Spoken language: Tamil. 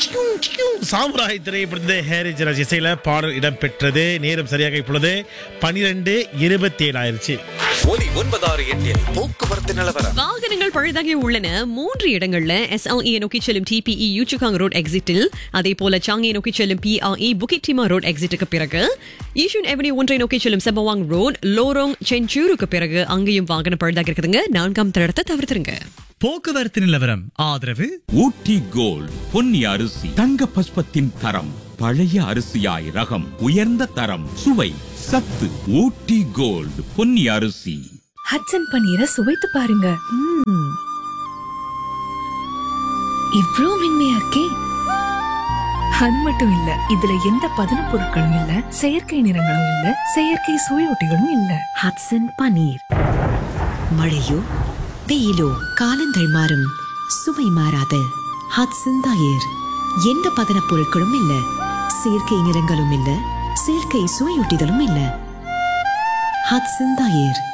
சாமுராய் திரைப்படத்தை ஹேரிஜ் ராஜ் இசையில பாடல் இடம்பெற்றது நேரம் சரியாக இப்பொழுது பனிரெண்டு இருபத்தி ஏழு ஆயிருச்சு ஒலி ஒன்பதாறு எட்டில் போக்குவரத்து நிலவரம் வாகனங்கள் பழுதாகி உள்ளன மூன்று இடங்கள்ல எஸ்எல்இ நோக்கி செல்லும் டிபிஇ யூச்சுகாங் ரோட் எக்ஸிட்டில் அதே போல சாங்கி நோக்கி செல்லும் பிஆர்இ புகிட் டிமா ரோட் எக்ஸிட்டுக்கு பிறகு ஈஷூன் எவனியூ ஒன்றை நோக்கி செல்லும் செம்பவாங் ரோட் லோரோங் செஞ்சூருக்கு பிறகு அங்கேயும் வாகனம் பழுதாகி இருக்குதுங்க நான்காம் தடத்தை தவிர்த்துருங்க போக்குவரத்து நிலவரம் ஆதரவு ஊட்டி கோல்ட் பொன்னி அரிசி தங்க பஸ்பத்தின் தரம் பழைய அரிசியாய் ரகம் உயர்ந்த தரம் சுவை சத்து ஊட்டி கோல்ட் பொன்னி அரிசி ஹட்சன் பன்னீரை சுவைத்து பாருங்க ம்ம். இவ்ளோ மென்மையா இருக்கே அது மட்டும் இல்ல இதுல எந்த பதன பொருட்களும் இல்ல செயற்கை நிறங்களும் இல்ல செயற்கை சுவையொட்டிகளும் இல்ல ஹட்சன் பன்னீர் மழையோ வெயிலோ காலங்கள் மாறும் சுவை மாறாத ஹட்சன் தயிர் எந்த பதனப் பொருட்களும் இல்ல செயற்கை நிறங்களும் இல்ல செயற்கை சுவையூட்டிகளும் இல்ல ஹட்சன் தயிர்